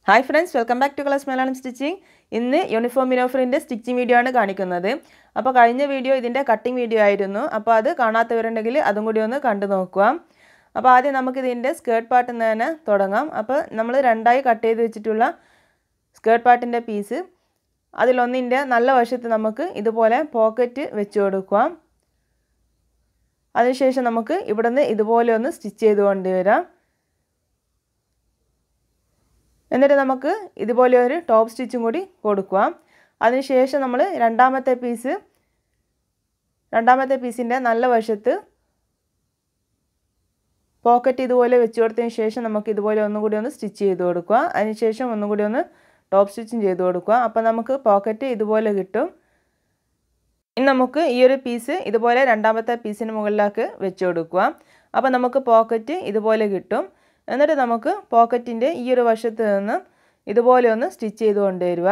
hi friends welcome back to class Malayalam stitching ഇന്ന് uniform മിനോഫറിൻ്റെ stitching video ആണ് കാണിക്കുന്നത് അപ്പോൾ കഴിഞ്ഞ വീഡിയോ ഇതിൻ്റെ കട്ടിങ് വീഡിയോ ആയിരുന്നു അപ്പോൾ അത് കാണാത്തവരുണ്ടെങ്കിൽ അതും കൂടി ഒന്ന് കണ്ടു നോക്കുക അപ്പോൾ ആദ്യം നമുക്ക് ഇതിൻ്റെ സ്കേർട്ട് പാർട്ടിൽ നിന്ന് തന്നെ തുടങ്ങാം അപ്പോൾ നമ്മൾ രണ്ടായി കട്ട് ചെയ്ത് വെച്ചിട്ടുള്ള സ്കേർട്ട് പാർട്ടിൻ്റെ പീസ് അതിലൊന്നിൻ്റെ നല്ല വശത്ത് നമുക്ക് ഇതുപോലെ പോക്കറ്റ് വെച്ച് കൊടുക്കാം അതിനുശേഷം നമുക്ക് ഇവിടുന്ന് ഇതുപോലെ ഒന്ന് സ്റ്റിച്ച് ചെയ്ത് കൊണ്ടുവരാം എന്നിട്ട് നമുക്ക് ഇതുപോലെ ഒരു ടോപ്പ് സ്റ്റിച്ചും കൂടി കൊടുക്കുക അതിനുശേഷം നമ്മൾ രണ്ടാമത്തെ പീസ് രണ്ടാമത്തെ പീസിൻ്റെ നല്ല വശത്ത് പോക്കറ്റ് ഇതുപോലെ വെച്ച് കൊടുത്തതിന് ശേഷം നമുക്ക് ഇതുപോലെ ഒന്നും കൂടി ഒന്ന് സ്റ്റിച്ച് ചെയ്ത് കൊടുക്കുക അതിനുശേഷം ഒന്നും കൂടി ഒന്ന് ടോപ്പ് സ്റ്റിച്ചും ചെയ്ത് കൊടുക്കുക അപ്പോൾ നമുക്ക് പോക്കറ്റ് ഇതുപോലെ കിട്ടും ഇനി നമുക്ക് ഈ ഒരു പീസ് ഇതുപോലെ രണ്ടാമത്തെ പീസിന് മുകളിലേക്ക് വെച്ച് കൊടുക്കുക അപ്പോൾ നമുക്ക് പോക്കറ്റ് ഇതുപോലെ കിട്ടും എന്നിട്ട് നമുക്ക് പോക്കറ്റിൻ്റെ ഈ ഒരു വശത്ത് നിന്ന് ഇതുപോലെ ഒന്ന് സ്റ്റിച്ച് ചെയ്ത് കൊണ്ടുവരിക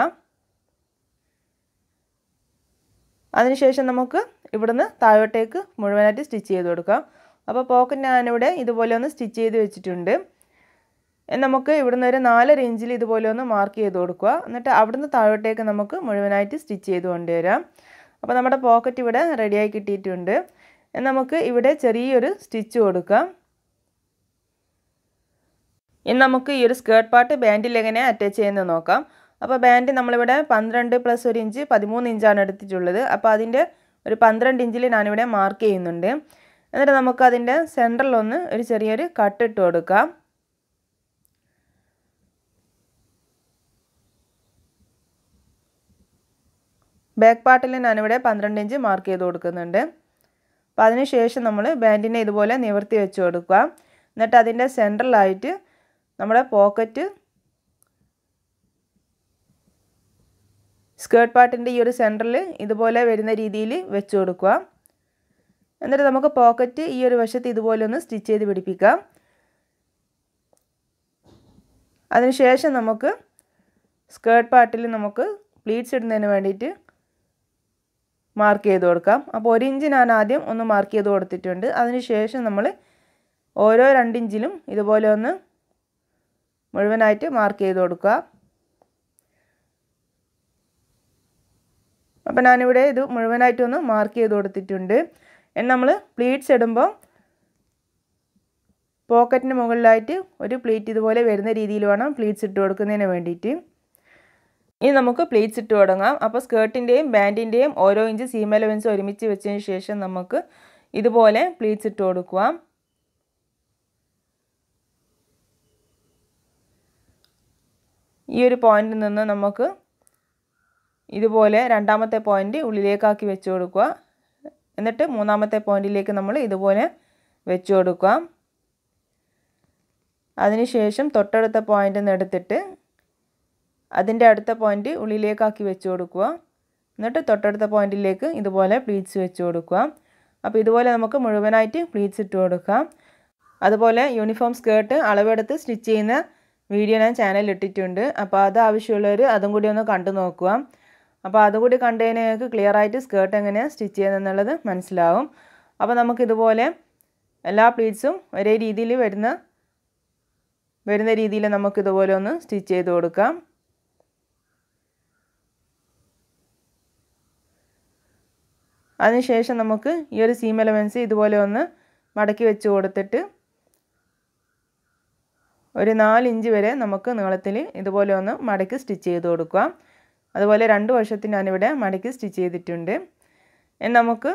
അതിനുശേഷം നമുക്ക് ഇവിടുന്ന് താഴോട്ടേക്ക് മുഴുവനായിട്ട് സ്റ്റിച്ച് ചെയ്ത് കൊടുക്കാം അപ്പോൾ പോക്കറ്റ് ഞാനിവിടെ ഇതുപോലെ ഒന്ന് സ്റ്റിച്ച് ചെയ്ത് വെച്ചിട്ടുണ്ട് നമുക്ക് ഇവിടുന്ന് ഒരു നാലര ഇഞ്ചിൽ ഇതുപോലെ ഒന്ന് മാർക്ക് ചെയ്ത് കൊടുക്കുക എന്നിട്ട് അവിടുന്ന് താഴോട്ടേക്ക് നമുക്ക് മുഴുവനായിട്ട് സ്റ്റിച്ച് ചെയ്ത് കൊണ്ടുവരാം അപ്പോൾ നമ്മുടെ പോക്കറ്റ് ഇവിടെ റെഡിയായി കിട്ടിയിട്ടുണ്ട് നമുക്ക് ഇവിടെ ചെറിയൊരു സ്റ്റിച്ച് കൊടുക്കാം ഇനി നമുക്ക് ഈ ഒരു സ്കേർട്ട് പാർട്ട് ബാൻഡിൽ എങ്ങനെ അറ്റാച്ച് ചെയ്യുന്നത് നോക്കാം അപ്പോൾ ബാൻഡ് നമ്മളിവിടെ പന്ത്രണ്ട് പ്ലസ് ഒരു ഇഞ്ച് പതിമൂന്ന് ഇഞ്ചാണ് എടുത്തിട്ടുള്ളത് അപ്പോൾ അതിൻ്റെ ഒരു പന്ത്രണ്ട് ഇഞ്ചിൽ ഞാനിവിടെ മാർക്ക് ചെയ്യുന്നുണ്ട് എന്നിട്ട് നമുക്ക് അതിൻ്റെ സെൻറ്ററിലൊന്ന് ഒരു ചെറിയൊരു കട്ട് ഇട്ട് കൊടുക്കാം ബാക്ക് പാർട്ടിൽ ഞാനിവിടെ പന്ത്രണ്ട് ഇഞ്ച് മാർക്ക് ചെയ്ത് കൊടുക്കുന്നുണ്ട് അപ്പോൾ അതിന് ശേഷം നമ്മൾ ബാൻഡിനെ ഇതുപോലെ നിവർത്തി വെച്ച് കൊടുക്കുക എന്നിട്ട് അതിൻ്റെ സെൻറ്ററിലായിട്ട് നമ്മുടെ പോക്കറ്റ് സ്കേർട്ട് പാർട്ടിൻ്റെ ഈ ഒരു സെൻറ്ററിൽ ഇതുപോലെ വരുന്ന രീതിയിൽ വെച്ച് കൊടുക്കുക എന്നിട്ട് നമുക്ക് പോക്കറ്റ് ഈ ഒരു വശത്ത് ഇതുപോലെ ഒന്ന് സ്റ്റിച്ച് ചെയ്ത് പിടിപ്പിക്കാം അതിനുശേഷം നമുക്ക് സ്കേർട്ട് പാർട്ടിൽ നമുക്ക് പ്ലീറ്റ്സ് ഇടുന്നതിന് വേണ്ടിയിട്ട് മാർക്ക് ചെയ്ത് കൊടുക്കാം അപ്പോൾ ഒരു ഇഞ്ച് ഞാൻ ആദ്യം ഒന്ന് മാർക്ക് ചെയ്ത് കൊടുത്തിട്ടുണ്ട് അതിനുശേഷം നമ്മൾ ഓരോ രണ്ടിഞ്ചിലും ഇതുപോലെ ഒന്ന് മുഴുവനായിട്ട് മാർക്ക് ചെയ്ത് കൊടുക്കുക അപ്പോൾ ഞാനിവിടെ ഇത് മുഴുവനായിട്ടൊന്ന് മാർക്ക് ചെയ്ത് കൊടുത്തിട്ടുണ്ട് ഇനി നമ്മൾ പ്ലീറ്റ്സ് ഇടുമ്പോൾ പോക്കറ്റിന് മുകളിലായിട്ട് ഒരു പ്ലീറ്റ് ഇതുപോലെ വരുന്ന രീതിയിൽ വേണം പ്ലീറ്റ്സ് ഇട്ട് കൊടുക്കുന്നതിന് വേണ്ടിയിട്ട് ഇനി നമുക്ക് പ്ലീറ്റ്സ് ഇട്ട് തുടങ്ങാം അപ്പോൾ സ്കേർട്ടിൻ്റെയും ബാൻഡിൻ്റെയും ഓരോ ഇഞ്ച് സീം എലവൻസ് ഒരുമിച്ച് വെച്ചതിന് ശേഷം നമുക്ക് ഇതുപോലെ പ്ലീറ്റ്സ് ഇട്ട് കൊടുക്കുക ഈ ഒരു പോയിന്റിൽ നിന്ന് നമുക്ക് ഇതുപോലെ രണ്ടാമത്തെ പോയിന്റ് ഉള്ളിലേക്കാക്കി വെച്ച് കൊടുക്കുക എന്നിട്ട് മൂന്നാമത്തെ പോയിന്റിലേക്ക് നമ്മൾ ഇതുപോലെ വെച്ച് കൊടുക്കുക അതിനുശേഷം തൊട്ടടുത്ത പോയിന്റിൽ നിന്ന് എടുത്തിട്ട് അതിൻ്റെ അടുത്ത പോയിന്റ് ഉള്ളിലേക്കാക്കി വെച്ച് കൊടുക്കുക എന്നിട്ട് തൊട്ടടുത്ത പോയിന്റിലേക്ക് ഇതുപോലെ പ്ലീറ്റ്സ് വെച്ച് കൊടുക്കുക അപ്പോൾ ഇതുപോലെ നമുക്ക് മുഴുവനായിട്ട് പ്ലീറ്റ്സ് ഇട്ട് കൊടുക്കാം അതുപോലെ യൂണിഫോം സ്കേർട്ട് അളവെടുത്ത് സ്റ്റിച്ച് ചെയ്യുന്ന വീഡിയോ ഞാൻ ചാനലിൽ ഇട്ടിട്ടുണ്ട് അപ്പോൾ അത് ആവശ്യമുള്ളവർ അതും കൂടി ഒന്ന് കണ്ടു നോക്കുക അപ്പോൾ അതുകൂടി കണ്ടു കഴിഞ്ഞാൽ നിങ്ങൾക്ക് ക്ലിയർ ആയിട്ട് സ്കേർട്ട് എങ്ങനെയാണ് സ്റ്റിച്ച് ചെയ്യുന്നതെന്നുള്ളത് മനസ്സിലാവും അപ്പോൾ നമുക്കിതുപോലെ എല്ലാ പ്ലീറ്റ്സും ഒരേ രീതിയിൽ വരുന്ന വരുന്ന രീതിയിൽ നമുക്കിതുപോലെ ഒന്ന് സ്റ്റിച്ച് ചെയ്ത് കൊടുക്കാം അതിനുശേഷം നമുക്ക് ഈ ഒരു സീം എലവൻസ് ഇതുപോലെ ഒന്ന് മടക്കി വെച്ച് കൊടുത്തിട്ട് ഒരു നാലിഞ്ച് വരെ നമുക്ക് നീളത്തിൽ ഇതുപോലെ ഒന്ന് മടക്കി സ്റ്റിച്ച് ചെയ്ത് കൊടുക്കുക അതുപോലെ രണ്ട് വശത്തിന് ഞാനിവിടെ മടക്കി സ്റ്റിച്ച് ചെയ്തിട്ടുണ്ട് നമുക്ക്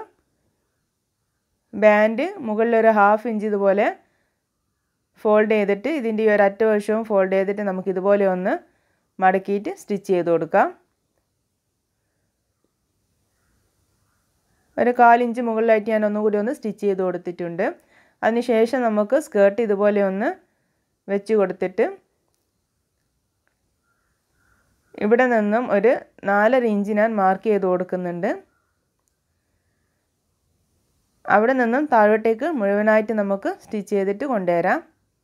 ബാൻഡ് മുകളിലൊരു ഹാഫ് ഇഞ്ച് ഇതുപോലെ ഫോൾഡ് ചെയ്തിട്ട് ഇതിൻ്റെ ഈ ഒരു അറ്റ വശവും ഫോൾഡ് ചെയ്തിട്ട് നമുക്ക് ഇതുപോലെ ഒന്ന് മടക്കിയിട്ട് സ്റ്റിച്ച് ചെയ്ത് കൊടുക്കാം ഒരു കാലിഞ്ച് മുകളിലായിട്ട് ഞാൻ ഒന്നുകൂടി ഒന്ന് സ്റ്റിച്ച് ചെയ്ത് കൊടുത്തിട്ടുണ്ട് അതിനുശേഷം നമുക്ക് സ്കേർട്ട് ഇതുപോലെ ഒന്ന് വെച്ച് കൊടുത്തിട്ട് ഇവിടെ നിന്നും ഒരു നാലര ഇഞ്ച് ഞാൻ മാർക്ക് ചെയ്ത് കൊടുക്കുന്നുണ്ട് അവിടെ നിന്നും താഴോട്ടേക്ക് മുഴുവനായിട്ട് നമുക്ക് സ്റ്റിച്ച് ചെയ്തിട്ട് കൊണ്ടുവരാം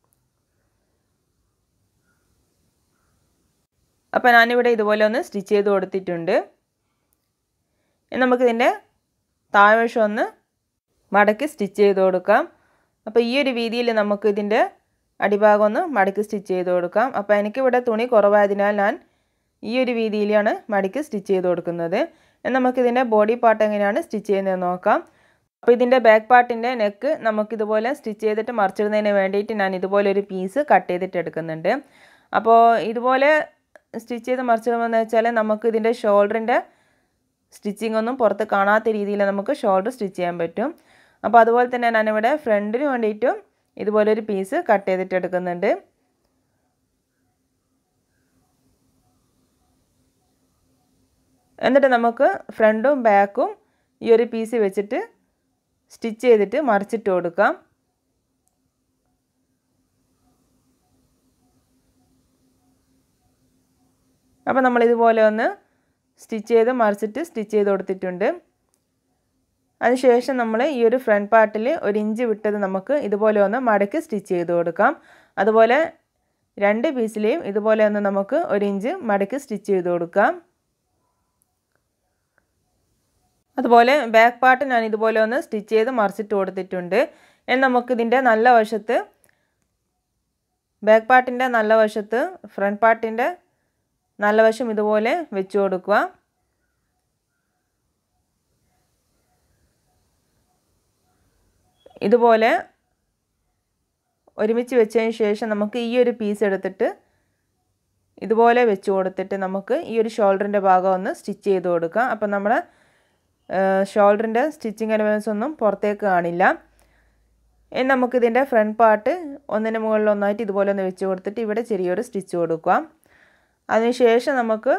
അപ്പോൾ ഞാനിവിടെ ഇതുപോലെ ഒന്ന് സ്റ്റിച്ച് ചെയ്ത് കൊടുത്തിട്ടുണ്ട് നമുക്കിതിൻ്റെ താഴ്വശം ഒന്ന് മടക്കി സ്റ്റിച്ച് ചെയ്ത് കൊടുക്കാം അപ്പോൾ ഈ ഒരു രീതിയിൽ നമുക്ക് ഇതിൻ്റെ അടിഭാഗം ഒന്ന് മടക്കി സ്റ്റിച്ച് ചെയ്ത് കൊടുക്കാം അപ്പോൾ എനിക്കിവിടെ തുണി കുറവായതിനാൽ ഞാൻ ഈ ഒരു രീതിയിലാണ് മടക്കി സ്റ്റിച്ച് ചെയ്ത് കൊടുക്കുന്നത് നമുക്കിതിൻ്റെ ബോഡി പാർട്ട് എങ്ങനെയാണ് സ്റ്റിച്ച് ചെയ്യുന്നത് നോക്കാം അപ്പോൾ ഇതിൻ്റെ ബാക്ക് പാർട്ടിൻ്റെ നെക്ക് നമുക്കിതുപോലെ സ്റ്റിച്ച് ചെയ്തിട്ട് മറിച്ചിടുന്നതിന് വേണ്ടിയിട്ട് ഞാൻ ഇതുപോലെ ഒരു പീസ് കട്ട് ചെയ്തിട്ട് എടുക്കുന്നുണ്ട് അപ്പോൾ ഇതുപോലെ സ്റ്റിച്ച് ചെയ്ത് മറിച്ചിടുമെന്ന് വെച്ചാൽ നമുക്ക് ഇതിൻ്റെ ഷോൾഡറിൻ്റെ സ്റ്റിച്ചിങ് ഒന്നും പുറത്ത് കാണാത്ത രീതിയിൽ നമുക്ക് ഷോൾഡർ സ്റ്റിച്ച് ചെയ്യാൻ പറ്റും അപ്പോൾ അതുപോലെ തന്നെ ഞാനിവിടെ ഫ്രണ്ടിന് വേണ്ടിയിട്ടും ഇതുപോലെ ഒരു പീസ് കട്ട് ചെയ്തിട്ട് എടുക്കുന്നുണ്ട് എന്നിട്ട് നമുക്ക് ഫ്രണ്ടും ബാക്കും ഈ ഒരു പീസ് വെച്ചിട്ട് സ്റ്റിച്ച് ചെയ്തിട്ട് മറിച്ചിട്ട് കൊടുക്കാം അപ്പോൾ നമ്മൾ ഇതുപോലെ ഒന്ന് സ്റ്റിച്ച് ചെയ്ത് മറിച്ചിട്ട് സ്റ്റിച്ച് ചെയ്ത് കൊടുത്തിട്ടുണ്ട് അതിനുശേഷം നമ്മൾ ഈ ഒരു ഫ്രണ്ട് പാർട്ടിൽ ഒരു ഇഞ്ച് വിട്ടത് നമുക്ക് ഇതുപോലെ ഒന്ന് മടക്കി സ്റ്റിച്ച് ചെയ്ത് കൊടുക്കാം അതുപോലെ രണ്ട് പീസിലെയും ഇതുപോലെ ഒന്ന് നമുക്ക് ഒരു ഇഞ്ച് മടക്കി സ്റ്റിച്ച് ചെയ്ത് കൊടുക്കാം അതുപോലെ ബാക്ക് പാർട്ട് ഞാൻ ഇതുപോലെ ഒന്ന് സ്റ്റിച്ച് ചെയ്ത് മറിച്ചിട്ട് കൊടുത്തിട്ടുണ്ട് ഇനി നമുക്കിതിൻ്റെ നല്ല വശത്ത് ബാക്ക് പാർട്ടിൻ്റെ നല്ല വശത്ത് ഫ്രണ്ട് പാർട്ടിൻ്റെ നല്ല വശം ഇതുപോലെ വെച്ച് കൊടുക്കുക ഇതുപോലെ ഒരുമിച്ച് വെച്ചതിന് ശേഷം നമുക്ക് ഈ ഒരു പീസ് എടുത്തിട്ട് ഇതുപോലെ വെച്ച് കൊടുത്തിട്ട് നമുക്ക് ഈ ഒരു ഷോൾഡറിൻ്റെ ഭാഗം ഒന്ന് സ്റ്റിച്ച് ചെയ്ത് കൊടുക്കാം അപ്പം നമ്മുടെ ഷോൾഡറിൻ്റെ സ്റ്റിച്ചിങ് എലവൻസ് ഒന്നും പുറത്തേക്ക് കാണില്ല ഇനി നമുക്കിതിൻ്റെ ഫ്രണ്ട് പാർട്ട് ഒന്നിന് മുകളിൽ ഒന്നായിട്ട് ഇതുപോലെ ഒന്ന് വെച്ച് കൊടുത്തിട്ട് ഇവിടെ ചെറിയൊരു സ്റ്റിച്ച് കൊടുക്കാം അതിനുശേഷം നമുക്ക്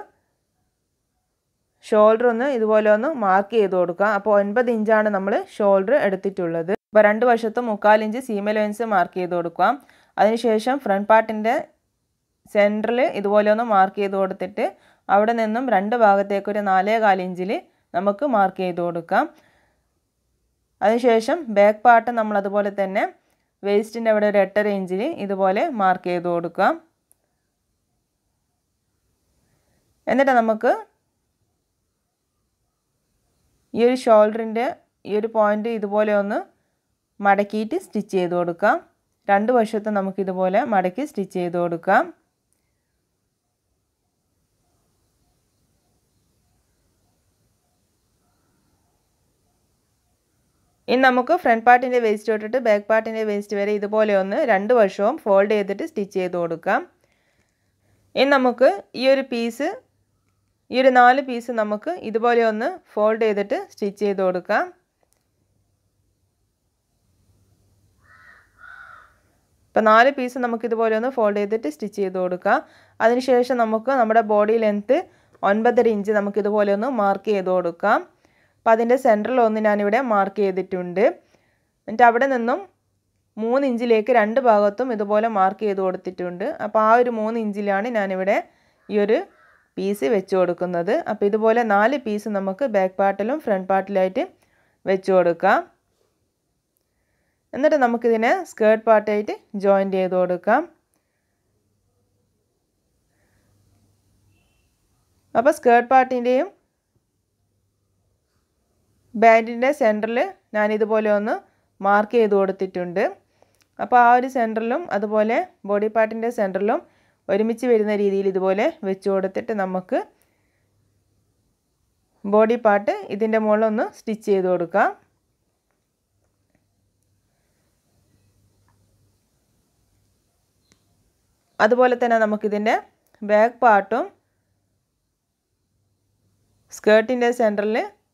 ഷോൾഡർ ഒന്ന് ഇതുപോലെ ഒന്ന് മാർക്ക് ചെയ്ത് കൊടുക്കാം അപ്പോൾ ഒൻപത് ഇഞ്ചാണ് നമ്മൾ ഷോൾഡർ എടുത്തിട്ടുള്ളത് അപ്പോൾ രണ്ട് വശത്തും മുക്കാൽ ഇഞ്ച് സീം അലവൻസ് മാർക്ക് ചെയ്ത് കൊടുക്കാം അതിനുശേഷം ഫ്രണ്ട് പാർട്ടിൻ്റെ സെൻറ്ററിൽ ഇതുപോലെ ഒന്ന് മാർക്ക് ചെയ്ത് കൊടുത്തിട്ട് അവിടെ നിന്നും രണ്ട് ഭാഗത്തേക്ക് ഒരു നാലേ കാൽ ഇഞ്ചിൽ നമുക്ക് മാർക്ക് ചെയ്ത് കൊടുക്കാം അതിനുശേഷം ബാക്ക് പാർട്ട് നമ്മൾ അതുപോലെ തന്നെ വേസ്റ്റിൻ്റെ അവിടെ ഒരു എട്ടര ഇഞ്ചിൽ ഇതുപോലെ മാർക്ക് ചെയ്ത് കൊടുക്കാം എന്നിട്ട് നമുക്ക് ഈ ഒരു ഷോൾഡറിൻ്റെ ഈ ഒരു പോയിൻ്റ് ഇതുപോലെ ഒന്ന് മടക്കിയിട്ട് സ്റ്റിച്ച് ചെയ്ത് കൊടുക്കാം രണ്ട് വശത്തും നമുക്കിതുപോലെ മടക്കി സ്റ്റിച്ച് ചെയ്ത് കൊടുക്കാം ഇനി നമുക്ക് ഫ്രണ്ട് പാർട്ടിൻ്റെ വേസ്റ്റ് തൊട്ടിട്ട് ബാക്ക് പാർട്ടിൻ്റെ വേസ്റ്റ് വരെ ഇതുപോലെ ഒന്ന് രണ്ട് വശവും ഫോൾഡ് ചെയ്തിട്ട് സ്റ്റിച്ച് ചെയ്ത് കൊടുക്കാം ഇനി നമുക്ക് ഈ ഒരു പീസ് ഈ ഒരു നാല് പീസ് നമുക്ക് ഇതുപോലെ ഒന്ന് ഫോൾഡ് ചെയ്തിട്ട് സ്റ്റിച്ച് ചെയ്ത് കൊടുക്കാം ഇപ്പോൾ നാല് പീസ് നമുക്ക് ഇതുപോലെ ഒന്ന് ഫോൾഡ് ചെയ്തിട്ട് സ്റ്റിച്ച് ചെയ്ത് കൊടുക്കാം അതിനുശേഷം നമുക്ക് നമ്മുടെ ബോഡി ലെങ്ത്ത് ഒൻപതര ഇഞ്ച് നമുക്ക് ഇതുപോലെ ഒന്ന് മാർക്ക് ചെയ്ത് കൊടുക്കാം അപ്പോൾ അതിൻ്റെ സെൻറ്ററിൽ ഒന്ന് ഞാനിവിടെ മാർക്ക് ചെയ്തിട്ടുണ്ട് എന്നിട്ട് അവിടെ നിന്നും മൂന്ന് ഇഞ്ചിലേക്ക് രണ്ട് ഭാഗത്തും ഇതുപോലെ മാർക്ക് ചെയ്ത് കൊടുത്തിട്ടുണ്ട് അപ്പോൾ ആ ഒരു മൂന്ന് ഇഞ്ചിലാണ് ഞാനിവിടെ ഈ ഒരു പീസ് വെച്ച് കൊടുക്കുന്നത് അപ്പോൾ ഇതുപോലെ നാല് പീസ് നമുക്ക് ബാക്ക് പാർട്ടിലും ഫ്രണ്ട് പാർട്ടിലായിട്ട് വെച്ച് കൊടുക്കാം എന്നിട്ട് നമുക്കിതിനെ സ്കേർട്ട് പാർട്ടായിട്ട് ജോയിൻ്റ് ചെയ്ത് കൊടുക്കാം അപ്പോൾ സ്കേർട്ട് പാർട്ടിൻ്റെയും ബാൻഡിൻ്റെ സെൻറ്ററിൽ ഞാനിതുപോലെ ഒന്ന് മാർക്ക് ചെയ്ത് കൊടുത്തിട്ടുണ്ട് അപ്പോൾ ആ ഒരു സെൻറ്ററിലും അതുപോലെ ബോഡി പാർട്ടിൻ്റെ സെൻറ്ററിലും ഒരുമിച്ച് വരുന്ന രീതിയിൽ ഇതുപോലെ വെച്ച് കൊടുത്തിട്ട് നമുക്ക് ബോഡി പാർട്ട് ഇതിൻ്റെ മുകളിലൊന്ന് സ്റ്റിച്ച് ചെയ്ത് കൊടുക്കാം അതുപോലെ തന്നെ നമുക്കിതിൻ്റെ ബാക്ക് പാർട്ടും സ്കേർട്ടിൻ്റെ സെൻറ്ററിൽ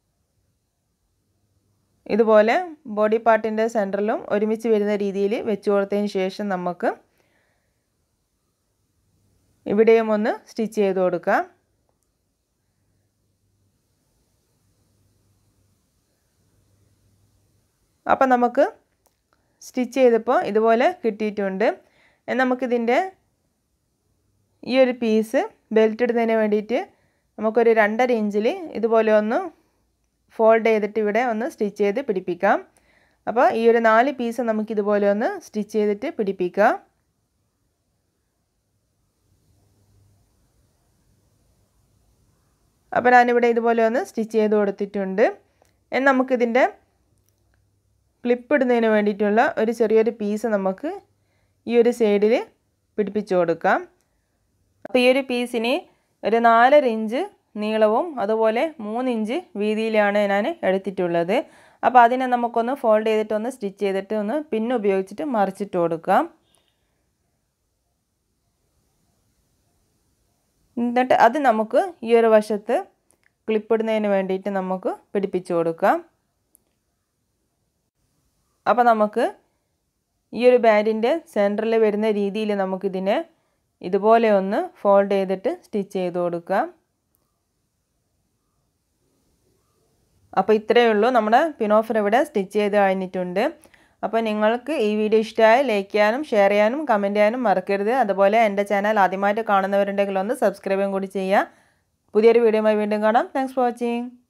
ഇതുപോലെ ബോഡി പാർട്ടിൻ്റെ സെൻറ്ററിലും ഒരുമിച്ച് വരുന്ന രീതിയിൽ വെച്ച് കൊടുത്തതിന് ശേഷം നമുക്ക് ഇവിടെയും ഒന്ന് സ്റ്റിച്ച് ചെയ്ത് കൊടുക്കാം അപ്പം നമുക്ക് സ്റ്റിച്ച് ചെയ്തപ്പോൾ ഇതുപോലെ കിട്ടിയിട്ടുണ്ട് നമുക്കിതിൻ്റെ ഈ ഒരു പീസ് ബെൽറ്റ് ഇടുന്നതിന് വേണ്ടിയിട്ട് നമുക്കൊരു രണ്ടര ഇഞ്ചിൽ ഇതുപോലെ ഒന്ന് ഫോൾഡ് ചെയ്തിട്ട് ഇവിടെ ഒന്ന് സ്റ്റിച്ച് ചെയ്ത് പിടിപ്പിക്കാം അപ്പോൾ ഈ ഒരു നാല് പീസ് നമുക്ക് ഇതുപോലെ ഒന്ന് സ്റ്റിച്ച് ചെയ്തിട്ട് പിടിപ്പിക്കാം അപ്പോൾ ഞാനിവിടെ ഇതുപോലെ ഒന്ന് സ്റ്റിച്ച് ചെയ്ത് കൊടുത്തിട്ടുണ്ട് നമുക്കിതിൻ്റെ ക്ലിപ്പ് ഇടുന്നതിന് വേണ്ടിയിട്ടുള്ള ഒരു ചെറിയൊരു പീസ് നമുക്ക് ഈ ഒരു സൈഡിൽ പിടിപ്പിച്ചു കൊടുക്കാം അപ്പോൾ ഈ ഒരു പീസിന് ഒരു നാലര ഇഞ്ച് നീളവും അതുപോലെ മൂന്ന് ഇഞ്ച് വീതിയിലാണ് ഞാൻ എടുത്തിട്ടുള്ളത് അപ്പോൾ അതിനെ നമുക്കൊന്ന് ഫോൾഡ് ചെയ്തിട്ട് ഒന്ന് സ്റ്റിച്ച് ചെയ്തിട്ട് ഒന്ന് പിന്ന് ഉപയോഗിച്ചിട്ട് മറിച്ചിട്ട് കൊടുക്കാം എന്നിട്ട് അത് നമുക്ക് ഈ ഒരു വശത്ത് ക്ലിപ്പിടുന്നതിന് വേണ്ടിയിട്ട് നമുക്ക് പിടിപ്പിച്ചു കൊടുക്കാം അപ്പോൾ നമുക്ക് ഈ ഒരു ബാൻഡിൻ്റെ സെൻറ്ററിൽ വരുന്ന രീതിയിൽ നമുക്കിതിനെ ഇതുപോലെ ഒന്ന് ഫോൾഡ് ചെയ്തിട്ട് സ്റ്റിച്ച് ചെയ്ത് കൊടുക്കാം അപ്പോൾ ഇത്രയേ ഉള്ളൂ നമ്മുടെ പിനോഫർ ഇവിടെ സ്റ്റിച്ച് ചെയ്ത് കഴിഞ്ഞിട്ടുണ്ട് അപ്പോൾ നിങ്ങൾക്ക് ഈ വീഡിയോ ഇഷ്ടമായ ലൈക്ക് ചെയ്യാനും ഷെയർ ചെയ്യാനും കമൻറ്റ് ചെയ്യാനും മറക്കരുത് അതുപോലെ എൻ്റെ ചാനൽ ആദ്യമായിട്ട് കാണുന്നവരുണ്ടെങ്കിൽ ഒന്ന് സബ്സ്ക്രൈബും കൂടി ചെയ്യുക പുതിയൊരു വീഡിയോയുമായി വീണ്ടും കാണാം താങ്ക്സ് ഫോർ വാച്ചിങ്